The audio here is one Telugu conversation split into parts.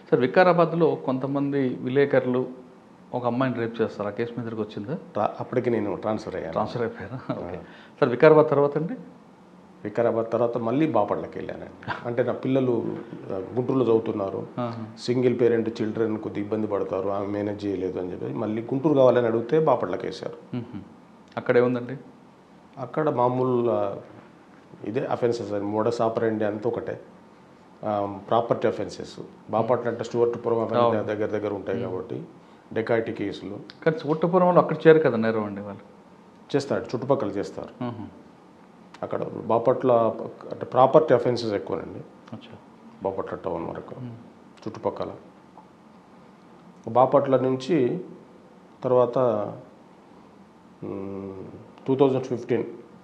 సార్ వికారాబాద్లో కొంతమంది విలేకరులు ఒక అమ్మాయిని రేప్ చేస్తారు ఆ కేసు మీ దగ్గరికి వచ్చిందా ట్రా- అప్పటికి నేను ట్రాన్స్ఫర్ అయ్యాను ట్రాన్స్ఫర్ అయిపోయారా ఓకే సార్ వికారాబాద్ తర్వాత అండి వికారాబాద్ తర్వాత మళ్ళీ బాపట్లకి వెళ్ళానండి అంటే నా పిల్లలు ఆ, గుంటూరులో చదువుతున్నారు ఆహా. సింగిల్ పేరెంట్ చిల్డ్రన్ కొద్ది ఇబ్బంది పడతారు ఆమె మేనేజ్ చేయలేదు అని చెప్పి మళ్ళీ గుంటూరు కావాలని అడిగితే బాపట్లకి వేశారు మ్మ్. అక్కడ ఏముందండి అక్కడ మామూలు ఆ, ఇదే అఫెన్సెస్ అని మోడస్ ఆపరండి అంత ఒకటే ప్రాపర్టీ అఫెన్సెస్ బాపట్ల అంటే స్టూవర్ట్పురం అవన్నీ దగ్గర దగ్గర ఉంటాయి కాబట్టి డెకాయిటీ కేసులు కానీ చుట్టపురం వాళ్ళు అక్కడ చేరు కదా నేరం అండి వాళ్ళు చేస్తాడు చుట్టుపక్కల చేస్తారు మ్మ్. అక్కడ బాపట్ల అంటే ప్రాపర్టీ అఫెన్సెస్ ఎక్కువనండి అచ్చా బాపట్ల టౌన్ వరకు చుట్టుపక్కల బాపట్ల నుంచి తర్వాత టూ థౌజండ్ ఫిఫ్టీన్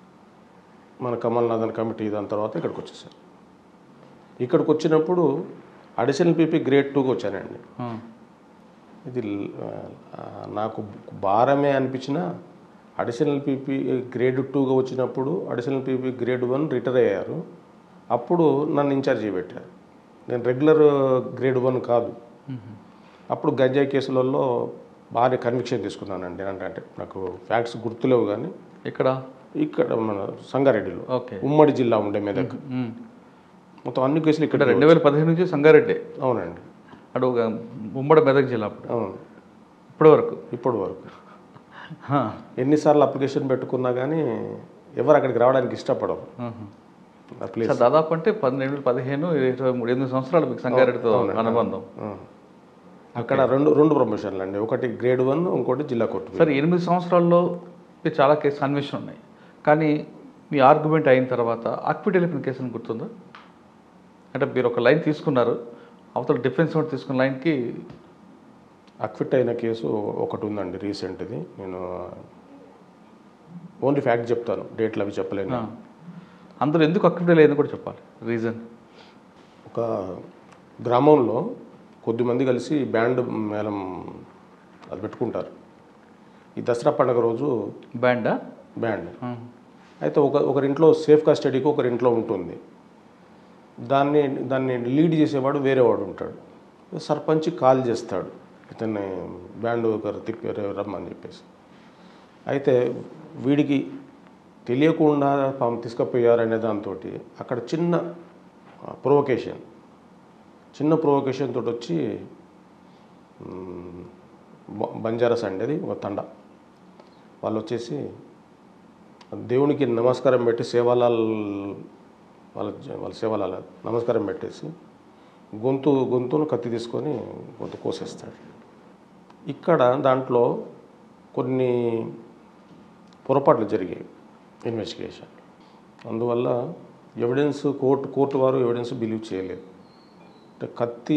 మన కమల్ నాథన్ కమిటీ దాని తర్వాత ఇక్కడికి వచ్చేసాను ఇక్కడికి వచ్చినప్పుడు అడిషనల్ పీపీ గ్రేడ్ టూకి వచ్చానండి ఆ. ఇది ఆ, నాకు భారమే అనిపించిన అడిషనల్ పీపీ గ్రేడ్ టూగా వచ్చినప్పుడు additional PP grade one retire అయ్యారు అప్పుడు నన్ను ఇన్ఛార్జ్ పెట్టారు నేను రెగ్యులర్ గ్రేడ్ వన్ కాదు మ్మ్. అప్పుడు గంజాయి కేసులలో బాగా కన్విక్షన్ తీసుకున్నానండి అంటే అంటే నాకు ఫ్యాక్ట్స్ గుర్తులేవు కానీ ఇక్కడ ఇక్కడ మన సంగారెడ్డిలో ఓకే ఉమ్మడి జిల్లా ఉండే మెదక్ మ్మ్. మొత్తం అన్ని కేసులు ఇక్కడ ఇక్కడ రెండు వేల పదిహేను నుంచి సంగారెడ్డి అవునండి అటు ఒక ఉమ్మడి మెదక్ జిల్లా అప్పుడు అవును ఇప్పటి వరకు ఇప్పటి వరకు ఆ. ఎన్నిసార్లు అప్లికేషన్ పెట్టుకున్నా కానీ ఎవరు అక్కడికి రావడానికి ఇష్టపడరు ఆహా. ఆ ప్లేస్ సార్ దాదాపు అంటే పన్నెండు పదిహేను ఇరవై మూడు ఎనిమిది సంవత్సరాలు మీకు సంగారెడ్డితో అనుబంధం ఆ. అక్కడ రెండు రెండు ప్రమోషన్లు అండి ఒకటి గ్రేడ్ వన్ ఇంకోటి జిల్లా కోర్టు సరే ఎనిమిది సంవత్సరాల్లో మీకు చాలా కేసు అన్వేషణ ఉన్నాయి కానీ మీ ఆర్గ్యుమెంట్ అయిన తర్వాత అక్విట్ వెళ్ళిపోయిన కేసు అని గుర్తుందా అంటే మీరు ఒక లైన్ తీసుకున్నారు అవతల డిఫెన్స్ వాడు తీసుకున్న లైన్కి అక్విట్ అయిన కేసు ఒకటి ఉందండి రీసెంట్ది నేను ఓన్లీ ఫ్యాక్ట్ చెప్తాను డేట్లు అవి చెప్పలేను అందరూ ఎందుకు అక్విట్ లేదని కూడా చెప్పాలి రీజన్ ఒక గ్రామంలో కొద్దిమంది కలిసి బ్యాండ్ మేళం అది పెట్టుకుంటారు ఈ దసరా పండుగ రోజు బ్యాండా బ్యాండ్ అయితే ఒక ఒకరింట్లో సేఫ్ కస్టడీకి ఒకరింట్లో ఉంటుంది దాన్ని దాన్ని లీడ్ చేసేవాడు వేరేవాడు ఉంటాడు సర్పంచ్ కాల్ చేస్తాడు ఇతన్ని బ్యాండ్ ఒకరు తిప్పి రమ్మని చెప్పేసి అయితే వీడికి తెలియకుండా పాపం తీసుకుపోయారనే దాంతో అక్కడ చిన్న ప్రొవకేషన్ చిన్న ప్రొవకేషన్ తోటి వచ్చి మ్, బ- బంజారాస్ అండి అది ఒక తండ వాళ్ళు వచ్చేసి దేవునికి నమస్కారం పెట్టి సేవాలాల్ వాళ్ళ వాళ్ళ సేవాలాల్ నమస్కారం పెట్టేసి గొంతు గొంతును కత్తి తీసుకొని గొంతు కోసేస్తాడు ఇక్కడ దాంట్లో కొన్ని పొరపాట్లు జరిగాయి ఇన్వెస్టిగేషన్ అందువల్ల ఎవిడెన్స్ కోర్టు కోర్టు వారు ఎవిడెన్స్ బిలీవ్ చేయలేదు అంటే కత్తి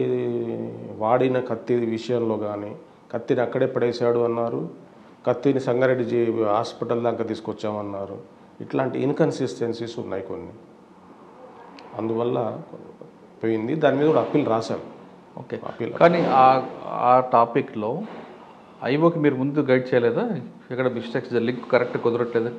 వాడిన కత్తి విషయంలో కానీ కత్తిని అక్కడే పడేశాడు అన్నారు కత్తిని సంగారెడ్డి జీ హాస్పిటల్ దాకా తీసుకొచ్చామన్నారు ఇట్లాంటి ఇన్కన్సిస్టెన్సీస్ ఉన్నాయి కొన్ని అందువల్ల పోయింది దాని మీద కూడా అప్పీల్ రాశాను ఓకే అప్పీల్ కానీ ఆ ఆ టాపిక్లో ఐఓకి మీరు ముందు గైడ్ చేయలేదా ఇక్కడ మిస్టేక్స్ లింక్ కరెక్ట్ కుదరట్లేదు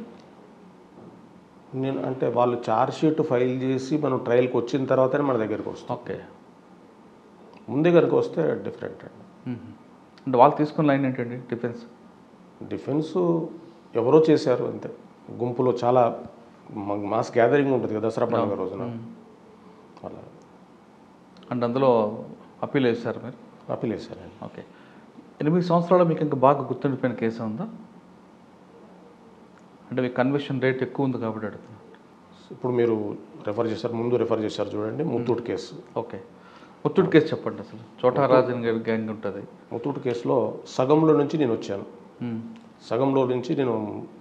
నేను అంటే వాళ్ళు ఛార్జ్ షీట్ ఫైల్ చేసి మనం ట్రయల్కి వచ్చిన తర్వాతనే మన దగ్గరికి వస్తాం ఓకే ముందే కనుక వస్తే డిఫరెంట్ అండి అంటే వాళ్ళు తీసుకున్న లైన్ ఏంటండి డిఫెన్స్ డిఫెన్స్ ఎవరో చేశారు అంతే గుంపులో చాలా మ- మాస్ గ్యాదరింగ్ ఉంటుంది కదా దసరా పండుగ రోజున అలా అండ్ అందులో అప్పీల్ వేశారు మీరు అప్పీల్ వేశారండి ఓకే ఎనిమిది సంవత్సరాలు మీకు ఇంకా బాగా గుర్తుండిపోయిన కేసు ఉందా అంటే మీకు కన్విక్షన్ రేట్ ఎక్కువ ఉంది కాబట్టి అడుగుతున్నాను ఇప్పుడు మీరు రెఫర్ చేశారు ముందు రెఫర్ చేశారు చూడండి Muthoot case okay Muthoot case చెప్పండి అసలు చోటా రాజన్ గారి గ్యాంగ్ ఉంటుంది ముత్తూట్ కేసులో సగంలో నుంచి నేను వచ్చాను సగంలో నుంచి నేను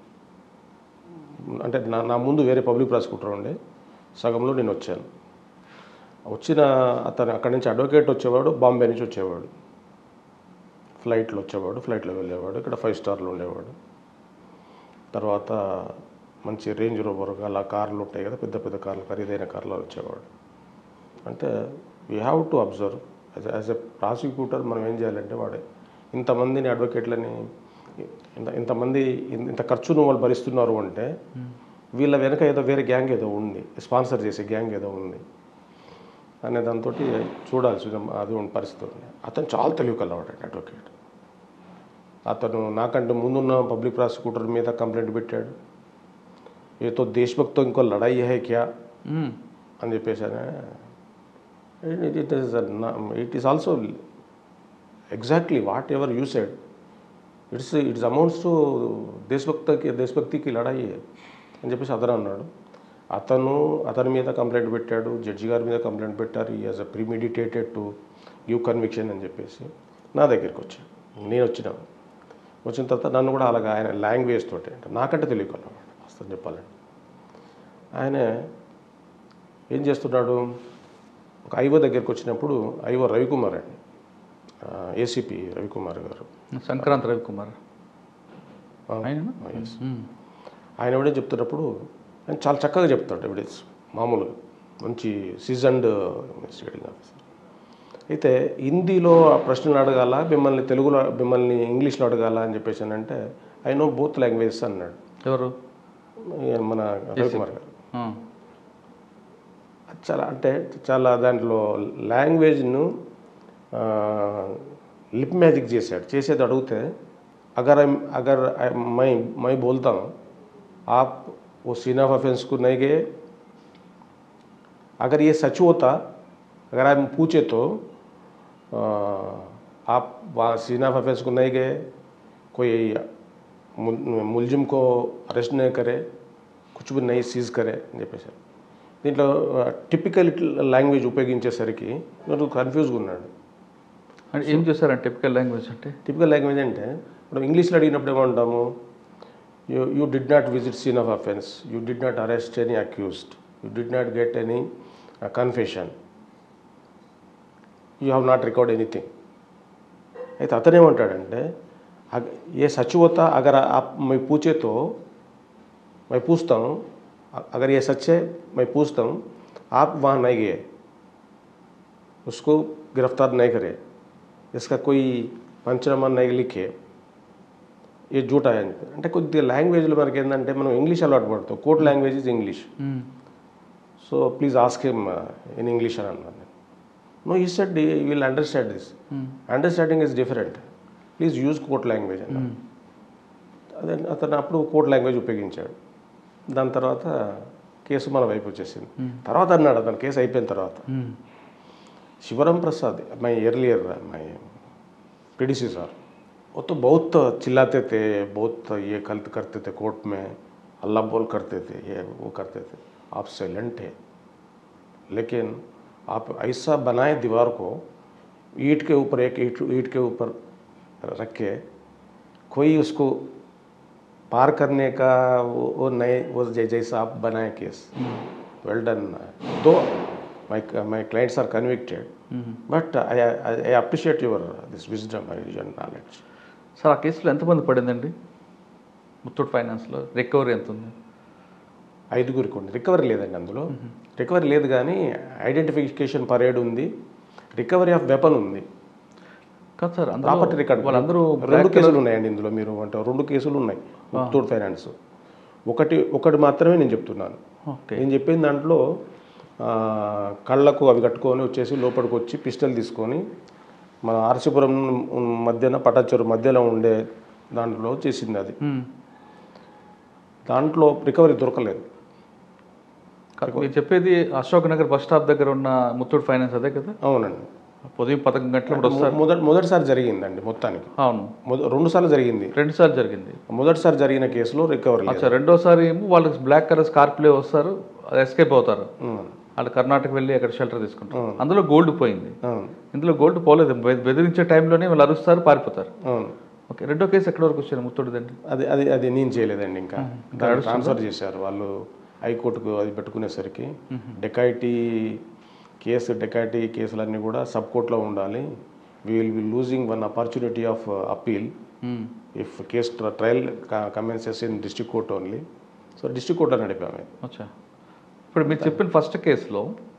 అంటే నా నా ముందు వేరే పబ్లిక్ ప్రాసిక్యూటర్ ఉండే సగంలో నేను వచ్చాను వచ్చిన అతను అక్కడి నుంచి అడ్వకేట్ వచ్చేవాడు బాంబే నుంచి వచ్చేవాడు ఫ్లైట్లో వచ్చేవాడు ఫ్లైట్లో వెళ్ళేవాడు ఇక్కడ ఫైవ్ స్టార్లో ఉండేవాడు తర్వాత మంచి రేంజ్ రోవర్ అలా కార్లు ఉంటాయి కదా పెద్ద పెద్ద కార్లు ఖరీదైన కార్లు వచ్చేవాడు అంటే we have to observe as as a prosecutor మనం ఏం చేయాలంటే వాడే ఇంతమందిని అడ్వకేట్లని ఇంత ఇంతమంది ఇన్- ఇంత ఖర్చును వాళ్ళు భరిస్తున్నారు అంటే వీళ్ళ వెనక ఏదో వేరే గ్యాంగ్ ఏదో ఉంది స్పాన్సర్ చేసే గ్యాంగ్ ఏదో ఉంది అనే దాంతో చూడాల్సిన అది ఉన్న పరిస్థితి ఉంది అతను చాలా తెలివి కలవాడండి అడ్వకేట్ అతను నాకంటే ముందున్న పబ్లిక్ ప్రాసిక్యూటర్ మీద కంప్లైంట్ పెట్టాడు ఏతో దేశభక్తో ఇంకో లడాయి హై క్యా మ్మ్. అని చెప్పేసి it it is it is also exactly whatever you said it's it's amounts to దేశభక్తకి దేశభక్తికి లడాయి అని చెప్పేసి అతను అన్నాడు అతను అతని మీద కంప్లైంట్ పెట్టాడు జడ్జి గారి మీద కంప్లైంట్ పెట్టారు as a premeditated to give conviction అని చెప్పేసి నా దగ్గరికి వచ్చాడు నేను వచ్చిన వచ్చిన తర్వాత నన్ను కూడా అలాగా ఆయన లాంగ్వేజ్ తోటి అంటే నాకంటే తెలియకున్నాడు వస్తుంది చెప్పాలంటే ఆయన ఏం చేస్తున్నాడు ఒక ఐవో దగ్గరికి వచ్చినప్పుడు ఐవో రవికుమార్ అండి ఏసీపీ రవికుమార్ గారు సంక్రాంతి రవికుమార్ ఆ, ఆయననా? yes. మ్మ్. ఆయన ఎవిడెన్స్ చెప్తున్నప్పుడు ఆయన చాలా చక్కగా చెప్తాడు ఎవిడెన్స్ మామూలుగా మంచి సీజన్డ్ ఇన్వెస్టిగేటింగ్ ఆఫీసర్ అయితే హిందీలో ఆ ప్రశ్నలు అడగాల మిమ్మల్ని తెలుగులో మిమ్మల్ని ఇంగ్లీష్లో అడగాల అని చెప్పేసి అని అంటే ఐ నో బోత్ లాంగ్వేజెస్ అన్నాడు ఎవరు ఈయన మన రవికుమార్ గారు ఆ. అది చాలా అంటే చాలా దాంట్లో లాంగ్వేజ్ను లిప్ మ్యాజిక్ చేశాడు చేసేది అడిగితే అగర్ ఐ అగర్ I- మై మై బోల్తా हूं, आप वो सीन ऑफ ऑफेंस को नहीं गए अगर ये सच होता अगर आप पूछे तो आ, आप वहाँ सीन ऑफ ऑफेंस को नहीं गए कोई मुल- मुलजिम को अरेस्ट नहीं करे कुछ भी नहीं సీజ్ करे అని చెప్పేసి దీంట్లో టిపికల్ లాంగ్వేజ్ ఉపయోగించేసరికి నేను కన్ఫ్యూజ్గా ఉన్నాడు అంటే ఏం చేశారంటే టిపికల్ లాంగ్వేజ్ అంటే టిపికల్ లాంగ్వేజ్ అంటే ఇప్పుడు ఇంగ్లీష్లో అడిగినప్పుడు ఏమంటాము you you did not visit scene of offence you did not arrest any accused you did not get any confession you have not record anything అయితే అతనేమంటాడంటే అగ- ఏ सच होता अगर आप मैं पूछे तो मैं पूछता हूँ अ- अगर ये सच है मैं पूछता हूँ आप वहाँ नहीं गए उसको गिरफ्तार नहीं करे इसका कोई పంచనామా नहीं लिखे ఏ జూట అని అంటే కొద్దిగా లాంగ్వేజ్లో మనకి ఏంటంటే మనం ఇంగ్లీష్ అలవాటు పడతాం court language is English hmm. So please ask him in English అని అన్నాను no he said you will understand this hmm. Understanding is different please use court language అన్న అదే అతను అప్పుడు కోర్ట్ లాంగ్వేజ్ ఉపయోగించాడు దాని తర్వాత కేసు మన వైపు వచ్చేసింది తర్వాత అన్నాడు అతను కేసు అయిపోయిన తర్వాత మ్మ్. शिवराम प्रसाद मैं एर्लियर मैं प्रेडिसर वो तो बहुत चिल्लाते थे बहुत ये गलत करते थे कोर्ट में अल्लाह बोल करते थे ये वो करते थे आप साइलेंट है लेकिन आप ऐसा बनाए दीवार को ईंट के ऊपर एक ईंट ईंट के ऊपर रख के कोई उसको पार करने का वो, वो नए वो जै- जैसा आप बनाए केस वेल डन दो my my clients are convicted but I, I i appreciate your uh, this wisdom and your knowledge sir ఆ కేసులో ఎంతమంది పడిందండి ముత్తూట్ ఫైనాన్స్లో రికవరీ ఎంత ఉంది ఐదుగురికి ఉంది రికవరీ లేదండి అందులో రికవరీ లేదు కానీ ఐడెంటిఫికేషన్ పరేడ్ ఉంది రికవరీ ఆఫ్ వెపన్ ఉంది కాదు సార్ అందులో ప్రాపర్టీ రికార్డ్ వాళ్ళందరూ రెండు కేసులు ఉన్నాయండి ఇందులో మీరు అంటే రెండు కేసులు ఉన్నాయి ముత్తూట్ ఫైనాన్స్ ఒకటి ఒకటి మాత్రమే నేను చెప్తున్నాను ఓకే నేను చెప్పిన దాంట్లో ఆ, కళ్ళకు అవి కట్టుకొని వచ్చేసి లోపలికి వచ్చి పిస్టల్ తీసుకొని మన ఆర్సిపురం మధ్యన పటాచెరు మధ్యలో ఉండే దాంట్లో చేసింది అది మ్మ్. దాంట్లో రికవరీ దొరకలేదు కాదు, మీరు చెప్పేది అశోక్ నగర్ బస్ స్టాప్ దగ్గర ఉన్న ముత్తూట్ ఫైనాన్స్ అదే కదా అవునండి ఉదయం పదకొండు గంటలకు వస్తారు మొదటి మొదటిసారి జరిగిందండి మొత్తానికి అవును మొద రెండు సార్లు జరిగింది రెండు సార్లు జరిగింది మొదటిసారి జరిగిన కేసులో రికవరీ లేదు అచ్చా రెండోసారి ఏమో వాళ్ళు బ్లాక్ కలర్ స్కార్పియో వస్తారు అది ఎస్కేప్ అవుతారు ఉమ్, వాళ్ళు కర్ణాటక వెళ్ళి అక్కడ షెల్టర్ తీసుకుంటారు అందులో గోల్డ్ పోయింది అవును ఇందులో గోల్డ్ పోలేదు బె- బెదిరించే టైంలోనే వాళ్ళు అరుస్తారు పారిపోతారు అవును ఓకే రెండో కేసు ఎక్కడి వరకు వచ్చారు ముత్తూడిదండి అది అది అది నేను చేయలేదండి ఇంకా దాన్ని ట్రాన్స్ఫర్ చేశారు వాళ్ళు హైకోర్టుకు అది పెట్టుకునేసరికి డెకాయిటీ కేసు డెకాయిటీ కేసులన్నీ కూడా సబ్ కోర్టులో ఉండాలి we will be losing one opportunity of appeal hmm. If case trial commences in district court only so district కోర్టులో నడిపాము అచ్చా ఇప్పుడు మీరు చెప్పిన ఫస్ట్ కేసులో